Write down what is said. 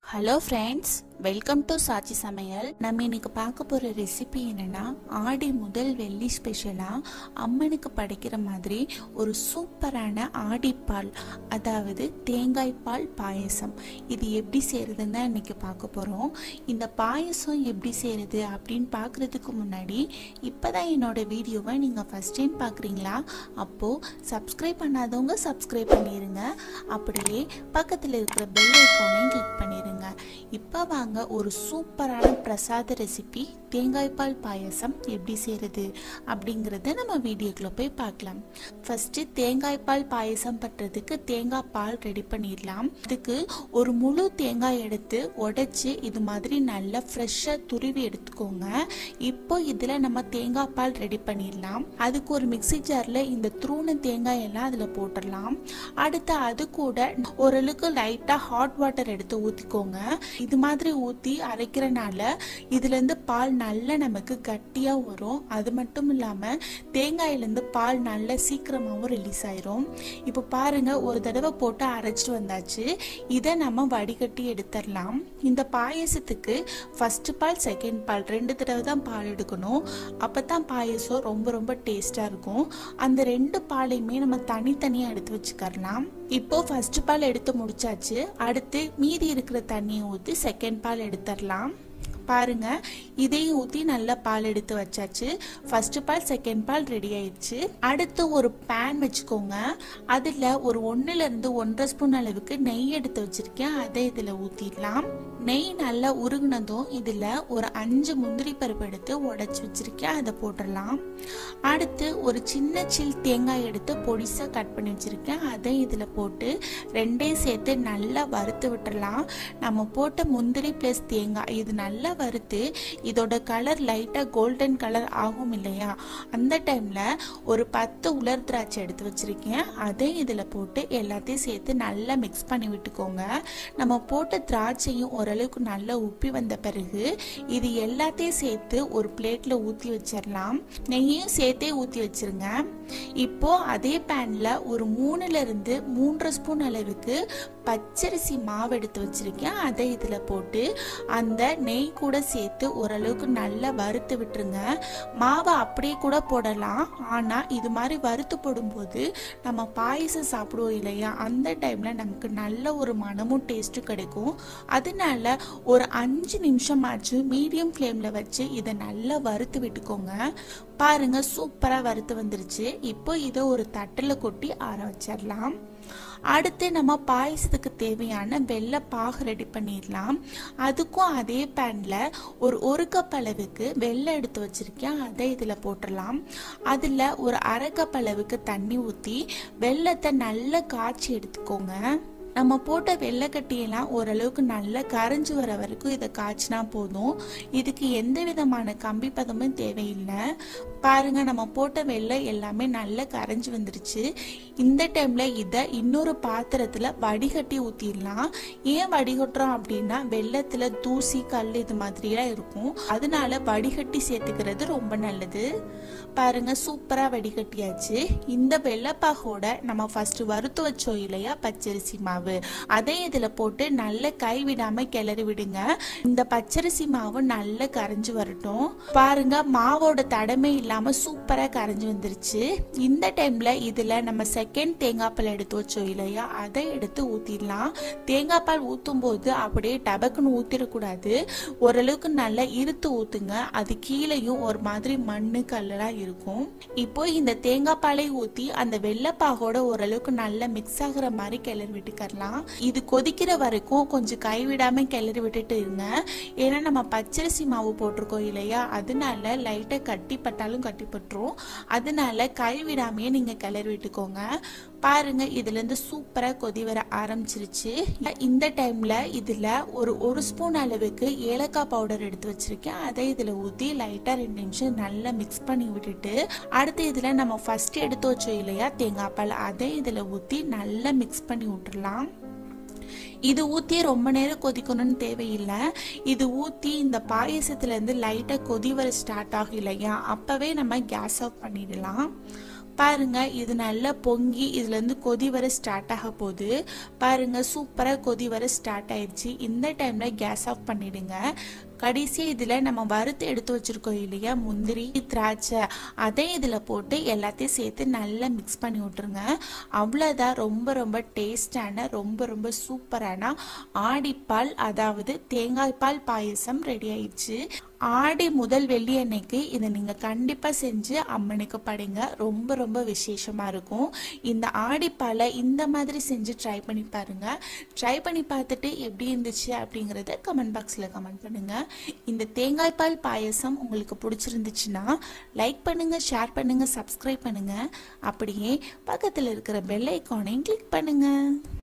hello friends welcome to Saachi சமையல் நம்ம இன்னைக்கு பார்க்க போகிற ரெசிபி என்னன்னா ஆடி முதல் வெள்ளி ஸ்பெஷலாக அம்மனுக்கு படைக்கிற மாதிரி ஒரு சூப்பரான ஆடிப்பால் அதாவது தேங்காய் பால் பாயசம் இது எப்படி செய்கிறதுன்னு தான் இன்னைக்கு பார்க்க போகிறோம் இந்த பாயசம் எப்படி செய்கிறது அப்படின்னு பார்க்குறதுக்கு முன்னாடி இப்போ தான் என்னோட வீடியோவை நீங்கள் ஃபஸ்ட் டைம் பார்க்குறீங்களா அப்போது சப்ஸ்கிரைப் பண்ணாதவங்க சப்ஸ்கிரைப் பண்ணிடுங்க அப்படியே பக்கத்தில் இருக்கிற பெல் ஐக்கானையும் கிளிக் பண்ணிடுங்க இப்போ வாங்க ஒரு சூப்பரான பிரசாத ரெசிபி தேங்காய் பால் பாயசம் எப்படி செய்கிறது அப்படிங்கிறத நம்ம வீடியோக்குள்ள போய் பார்க்கலாம் ஃபஸ்ட்டு தேங்காய் பால் பாயசம் பண்ணுறதுக்கு தேங்காய் பால் ரெடி பண்ணிடலாம் இதுக்கு ஒரு முழு தேங்காய் எடுத்து உடைச்சு இது மாதிரி நல்லா ஃப்ரெஷ்ஷாக துருவி எடுத்துக்கோங்க இப்போ இதில் நம்ம தேங்காய் பால் ரெடி பண்ணிடலாம் அதுக்கு ஒரு மிக்ஸி ஜாரில் இந்த துருவன தேங்காய் எல்லாம் அதில் போட்டுடலாம் அடுத்து அது கூட ஓரளவுக்கு லைட்டாக ஹாட் வாட்டர் எடுத்து ஊற்றிக்கோங்க இது மாதிரி ஊற்றி அரைக்கிறனால இதுலேருந்து பால் நல்லா நமக்கு கட்டியாக வரும் அது மட்டும் இல்லாமல் தேங்காயிலேருந்து பால் நல்லா சீக்கிரமாகவும் ரிலீஸ் ஆயிரும் இப்போ பாருங்க ஒரு தடவை போட்டு அரைச்சிட்டு வந்தாச்சு இதை நம்ம வடிகட்டி எடுத்துடலாம் இந்த பாயசத்துக்கு ஃபர்ஸ்ட் பால் செகண்ட் பால் ரெண்டு தடவை தான் பால் எடுக்கணும் அப்போ தான் பாயசம் ரொம்ப ரொம்ப டேஸ்டாக இருக்கும் அந்த ரெண்டு பாலையுமே நம்ம தனித்தனியாக எடுத்து வச்சுக்கரலாம் இப்போ ஃபர்ஸ்ட் பால் எடுத்து முடிச்சாச்சு அடுத்து மீதி இருக்கிற தண்ணியை ஊற்றி செகண்ட் பால் எடுத்துடலாம் பாருங்க இதையும் ஊற்றி நல்லா பால் எடுத்து வச்சாச்சு ஃபர்ஸ்ட் பால் செகண்ட் பால் ரெடி ஆயிடுச்சு அடுத்து ஒரு பேன் வச்சுக்கோங்க அதில் ஒரு ஒன்றுலேருந்து ஒன்றரை ஸ்பூன் அளவுக்கு நெய் எடுத்து வச்சிருக்கேன் அதை இதில் ஊற்றிடலாம் நெய் நல்லா உருகுனதும் இதில் ஒரு அஞ்சு முந்திரி பருப்பு எடுத்து உடச்சி வச்சிருக்கேன் அதை போட்டுடலாம் அடுத்து ஒரு சின்ன சில் தேங்காய் எடுத்து பொடிசாக கட் பண்ணி வச்சிருக்கேன் அதை இதில் போட்டு ரெண்டையும் சேர்த்து நல்லா வறுத்து விட்டுறலாம் நம்ம போட்ட முந்திரி ப்ளஸ் தேங்காய் இது நல்லா வறுத்து இதோட கலர் லைட்டாக கோல்டன் கலர் ஆகும் இல்லையா அந்த டைமில் ஒரு பத்து உலர் திராட்சை எடுத்து வச்சுருக்கேன் அதை இதில் போட்டு எல்லாத்தையும் சேர்த்து நல்லா மிக்ஸ் பண்ணி விட்டுக்கோங்க நம்ம போட்ட திராட்சையும் ஓரளவுக்கு நல்லா உப்பி வந்த பிறகு இது எல்லாத்தையும் சேர்த்து ஒரு பிளேட்டில் ஊற்றி வச்சிடலாம் நெய்யும் சேர்த்தே ஊற்றி வச்சிருங்க இப்போ அதே பேனில் ஒரு மூணுலேருந்து மூன்றரை ஸ்பூன் அளவுக்கு பச்சரிசி மாவு எடுத்து வச்சிருக்கேன் அதை இதில் போட்டு அந்த நெய் கூட சேர்த்து ஓரளவுக்கு நல்லா வறுத்து விட்டுருங்க மாவை அப்படியே கூட போடலாம் ஆனால் இது மாதிரி வறுத்து போடும்போது நம்ம பாயசம் சாப்பிடுவோம் இல்லையா அந்த டைமில் நமக்கு நல்ல ஒரு மனமும் டேஸ்ட்டும் கிடைக்கும் அதனால ஒரு அஞ்சு நிமிஷம் ஆச்சு மீடியம் ஃப்ளேமில் வச்சு இதை நல்லா வறுத்து விட்டுக்கோங்க பாருங்க சூப்பராக வறுத்து வந்துருச்சு இப்போ இதை ஒரு தட்டில் கொட்டி ஆற வச்சிடலாம் அடுத்து நம்ம பாயசத்துக்கு தேவையான வெள்ளை பாகு ரெடி பண்ணிடலாம் அதுக்கும் அதே பேனில் ஒரு ஒரு கப் அளவுக்கு வெள்ளை எடுத்து வச்சிருக்கேன் அதை இதில் போட்டுடலாம் அதில் ஒரு அரை கப் அளவுக்கு தண்ணி ஊற்றி வெள்ளத்தை நல்லா காய்ச்சி எடுத்துக்கோங்க நம்ம போட்ட வெள்ளைக்கட்டியெல்லாம் ஓரளவுக்கு நல்லா கரைஞ்சி வர வரைக்கும் இதை காய்ச்சினா போதும் இதுக்கு எந்த விதமான கம்பி பதமும் தேவையில்லை பாருங்க நம்ம போட்ட வெள்ளை எல்லாமே நல்லா கரைஞ்சி வந்துருச்சு இந்த டைம்ல இதை இன்னொரு பாத்திரத்துல வடிகட்டி ஊத்திடலாம் ஏன் வடிகட்டுறோம் அப்படின்னா வெள்ளத்துல தூசி கல் இது மாதிரிலாம் இருக்கும் அதனால வடிகட்டி சேர்த்துக்கிறது ரொம்ப நல்லது பாருங்க சூப்பரா வடிகட்டியாச்சு இந்த வெள்ளைப்பாகோட நம்ம ஃபர்ஸ்ட் வறுத்து வச்சோம் இல்லையா பச்சரிசி மாவு அதை இதுல போட்டு நல்ல கை விடாம கிளறி விடுங்க இந்த பச்சரிசி மாவு நல்லா கரைஞ்சு வரட்டும் பாருங்க மாவோட தடமே இல்லாம சூப்பரா கரைஞ்சு வந்துருச்சு இந்த டைம்ல இதுல நம்ம செகண்ட் தேங்காய் பால் எடுத்து வச்சோம் இல்லையா அதை எடுத்து ஊத்திடலாம் தேங்காய் பால் ஊத்தும் போது அப்படியே டபக்குன்னு ஊத்திடக்கூடாது ஓரளவுக்கு நல்லா இருத்து ஊத்துங்க அது கீழேயும் ஒரு மாதிரி மண்ணு கல்லெல்லாம் இருக்கும் இப்போ இந்த தேங்காய் பாலை ஊத்தி அந்த வெள்ளைப்பாகோட ஓரளவுக்கு நல்லா மிக்ஸ் ஆகுற மாதிரி கிளறி விட்டுக்கரலாம் இது கொதிக்கிற வரைக்கும் கொஞ்சம் கைவிடாம கிளறி விட்டுட்டு இருங்க ஏன்னா நம்ம பச்சரிசி மாவு போட்டிருக்கோம் இல்லையா அதனால லைட்டா கட்டி பட்டாலும் கட்டி பட்டுரும் அதனால கைவிடாமையே நீங்க கிளறி விட்டுக்கோங்க பாருங்க இதுல இருந்து சூப்பரா கொதி வர ஆரம்பிச்சிருச்சு இந்த டைம்ல இதுல ஒரு ஒரு ஸ்பூன் அளவுக்கு ஏலக்காய் பவுடர் எடுத்து வச்சிருக்கேன் அதை இதுல ஊத்தி லைட்டா ரெண்டு நிமிஷம் நல்லா மிக்ஸ் பண்ணி விட்டுட்டு அடுத்து இதுல நம்ம ஃபர்ஸ்ட் எடுத்து வச்சோம் இல்லையா தேங்காய் பால் அதை இதுல ஊத்தி நல்லா மிக்ஸ் பண்ணி விட்டுறலாம் இது ஊற்றி ரொம்ப நேரம் கொதிக்கணும்னு தேவையில்லை இது ஊற்றி இந்த பாயசத்துலேருந்து லைட்டாக கொதி வர ஸ்டார்ட் ஆகும் இல்லையா அப்போவே நம்ம கேஸ் ஆஃப் பண்ணிடலாம் பாருங்க இது நல்லா பொங்கி இதுலேருந்து கொதி வர ஸ்டார்ட் ஆக போகுது பாருங்க சூப்பராக கொதி வர ஸ்டார்ட் ஆயிடுச்சு இந்த டைமில் கேஸ் ஆஃப் பண்ணிடுங்க கடைசி இதில் நம்ம வறுத்து எடுத்து வச்சிருக்கோம் இல்லையா முந்திரி திராட்சை அதை இதில் போட்டு எல்லாத்தையும் சேர்த்து நல்லா மிக்ஸ் பண்ணி விட்டுருங்க அவ்வளோதான் ரொம்ப ரொம்ப டேஸ்டான ரொம்ப ரொம்ப சூப்பரான ஆடிப்பால் அதாவது தேங்காய் பால் பாயசம் ரெடி ஆயிடுச்சு ஆடி முதல் வெள்ளி அன்னைக்கு இதை நீங்கள் கண்டிப்பாக செஞ்சு அம்மனுக்கு படைங்க ரொம்ப ரொம்ப விசேஷமாக இருக்கும் இந்த ஆடிப்பாலை இந்த மாதிரி செஞ்சு ட்ரை பண்ணி பாருங்கள் ட்ரை பண்ணி பார்த்துட்டு எப்படி இருந்துச்சு அப்படிங்கிறத கமெண்ட் பாக்ஸில் கமெண்ட் பண்ணுங்கள் இந்த தேங்காய் பால் பாயசம் உங்களுக்கு பிடிச்சிருந்துச்சுன்னா லைக் பண்ணுங்கள் ஷேர் பண்ணுங்கள் சப்ஸ்கிரைப் பண்ணுங்கள் அப்படியே பக்கத்தில் இருக்கிற பெல் ஐக்கானையும் கிளிக் பண்ணுங்கள்